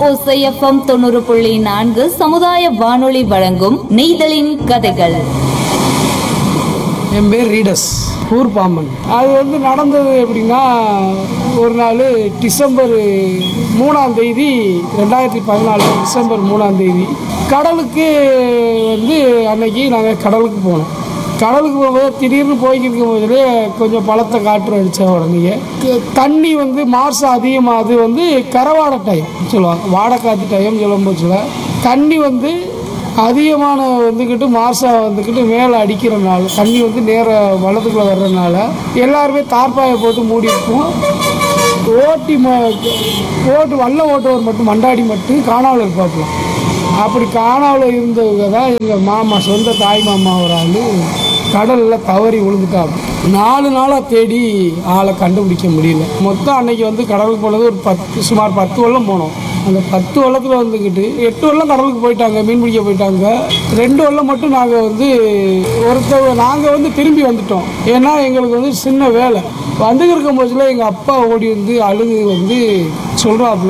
ஓசை எஃப்எம் தொண்ணூறு புள்ளி நான்கு சமுதாய வானொலி வழங்கும் நெய்தலின் கதைகள் என் பேர் ரீடஸ் ஊர் பாம்பன் அது வந்து நடந்தது எப்படின்னா ஒரு நாள் டிசம்பர் மூணாம் தேதி ரெண்டாயிரத்தி பதினாலு டிசம்பர் மூணாம் தேதி கடலுக்கு வந்து அன்னைக்கு நாங்கள் கடலுக்கு போனோம் கடலுக்கு போகும்போது திடீர்னு போய்கிட்டு இருக்கும்போது கொஞ்சம் பழத்தை காற்று அடித்த உடனே க- தண்ணி வந்து மாசம் அதிகமாக அது வந்து கரவாடை டைம் சொல்லுவாங்க வாடைக்காத்து டைம் சொல்லும்போது சொல்ல தண்ணி வந்து அதிகமான வந்துக்கிட்டு மாசம் வந்துக்கிட்டு மேலே அடிக்கிறனால தண்ணி வந்து நேர வலதுக்குள்ளே வர்றதுனால எல்லாருமே தார்பாயை போட்டு மூடி இருப்போம் ஓட்டி ம ஓட்டு வல்ல ஓட்டுவர் மட்டும் மண்டாடி மட்டும் காணாமல் இருப்பாப்புலாம் அப்படி காணாமல் இருந்தவங்க தான் எங்கள் மாமா சொந்த தாய் மாமா ஒரு ஆள் கடலில் தவறி விழுந்துட்டாங்க நாலு நாளாக தேடி ஆளை கண்டுபிடிக்க முடியல மொத்தம் அன்னைக்கு வந்து கடலுக்கு போனது ஒரு பத்து சுமார் பத்து வெள்ளம் போனோம் அந்த பத்து வெள்ளத்தில் வந்துக்கிட்டு எட்டு வெள்ளம் கடலுக்கு போயிட்டாங்க மீன் பிடிக்க போயிட்டாங்க ரெண்டு வெள்ளம் மட்டும் நாங்கள் வந்து ஒருத்தவங்க நாங்கள் வந்து திரும்பி வந்துட்டோம் ஏன்னா எங்களுக்கு வந்து சின்ன வேலை வந்துக்கிட்டு இருக்கும் போதுல எங்கள் அப்பா ஓடி வந்து அழுது வந்து சொல்கிறாப்புல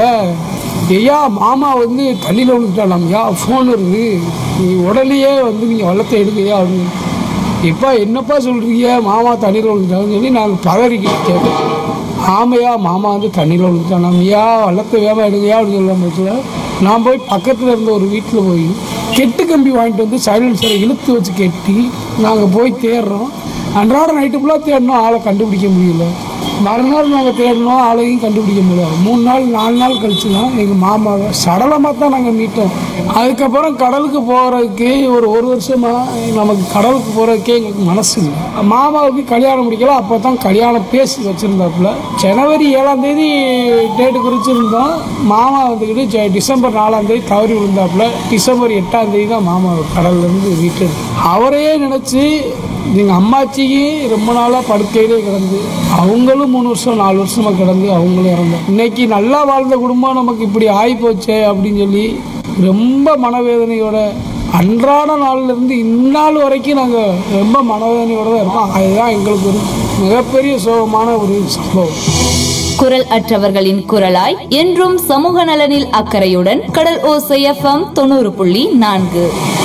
ஐயா மாமா வந்து தண்ணியில் விழுந்துட்டானாம்யா ஃபோன் இருக்குது நீ உடனேயே வந்து நீங்கள் வள்ளத்தை எடுங்கய்யா அப்படின்னு இப்போ என்னப்பா சொல்கிறீங்க மாமா தண்ணியில் விழுந்துட்டாங்கன்னு சொல்லி நாங்கள் பதறிக்கிட்டு கேட்டோம் ஆமையா மாமா வந்து தண்ணியில் விழுந்துட்டானாம்யா வள்ளத்தை வேமா எடுங்கய்யா அப்படின்னு சொல்லும் போதுல நான் போய் பக்கத்தில் இருந்த ஒரு வீட்டில் போய் கெட்டு கம்பி வாங்கிட்டு வந்து சைலன்சரை இழுத்து வச்சு கெட்டி நாங்கள் போய் தேடுறோம் அன்றாட நைட்டு ஃபுல்லாக தேடினோம் ஆளை கண்டுபிடிக்க முடியல மறுநாள் நாங்கள் தேடினோம் ஆளையும் கண்டுபிடிக்க முடியல மூணு நாள் நாலு நாள் கழிச்சு தான் எங்கள் மாமாவை சடலமாக தான் நாங்கள் மீட்டோம் அதுக்கப்புறம் கடலுக்கு போகிறதுக்கு ஒரு ஒரு வருஷமாக நமக்கு கடலுக்கு போகிறதுக்கே எங்களுக்கு மனசு இல்லை மாமாவுக்கு கல்யாணம் முடிக்கல அப்போ தான் கல்யாணம் பேசி வச்சுருந்தாப்புல ஜனவரி ஏழாம் தேதி டேட்டு குறிச்சிருந்தோம் மாமா வந்துக்கிட்டு ஜ- டிசம்பர் நாலாம் தேதி தவறி விழுந்தாப்புல டிசம்பர் எட்டாம் தேதி தான் மாமா கடல்லேருந்து வீட்டு அவரையே நினச்சி எங்கள் அம்மாச்சிக்கு ரொம்ப நாளாக படுக்கையிலே கிடந்து அவங்களும் மூணு வருஷம் நாலு வருஷமாக கிடந்து அவங்களும் இறந்தாங்க இன்னைக்கு நல்லா வாழ்ந்த குடும்பம் நமக்கு இப்படி ஆகிப்போச்சே அப்படின்னு சொல்லி ரொம்ப மனவேதனையோட அன்றாட நாள்ல இருந்து இந்நாள் வரைக்கும் நாங்கள் ரொம்ப மனவேதனையோட தான் இருக்கோம் அதுதான் எங்களுக்கு ஒரு மிகப்பெரிய சோகமான ஒரு சம்பவம் குரல் அற்றவர்களின் குரலாய் என்றும் சமூக நலனில் அக்கறையுடன் கடல் ஓசை எஃப்எம் தொண்ணூறு புள்ளி நான்கு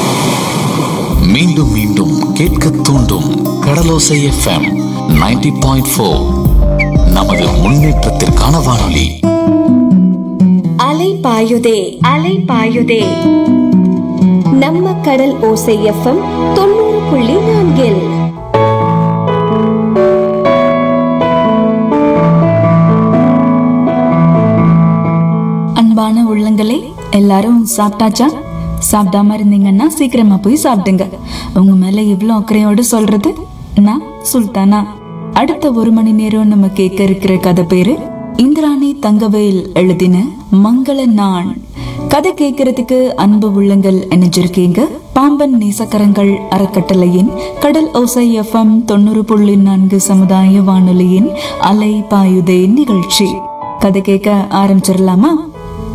மீண்டும் மீண்டும் கேட்க தூண்டும் கடலோசை எஃப்எம் 90.4 பாயிண்ட் ஃபோர் நமது முன்னேற்றத்திற்கான வானொலி அலை பாயுதே அலை பாயுதே நம்ம கடல் ஓசை எஃப்எம் தொண்ணூறு புள்ளி நான்கில் அன்பான உள்ளங்களே எல்லாரும் சாப்பிட்டாச்சா சாப்பிடாம இருந்தீங்கன்னா சீக்கிரமா போய் சாப்பிடுங்க உங்க மேல இவ்ளோ அக்கறையோடு சொல்றது நான் சுல்தானா அடுத்த ஒரு மணி நேரம் நம்ம கேட்க இருக்கிற கதை பேரு இந்திராணி தங்கவேல் எழுதின மங்கள நான் கதை கேட்கறதுக்கு அன்பு உள்ளங்கள் இணைஞ்சிருக்கீங்க பாம்பன் நேசக்கரங்கள் அறக்கட்டளையின் கடல் ஓசை எஃப்எம் தொண்ணூறு புள்ளி நான்கு சமுதாய வானொலியின் அலை பாயுதே நிகழ்ச்சி கதை கேட்க ஆரம்பிச்சிடலாமா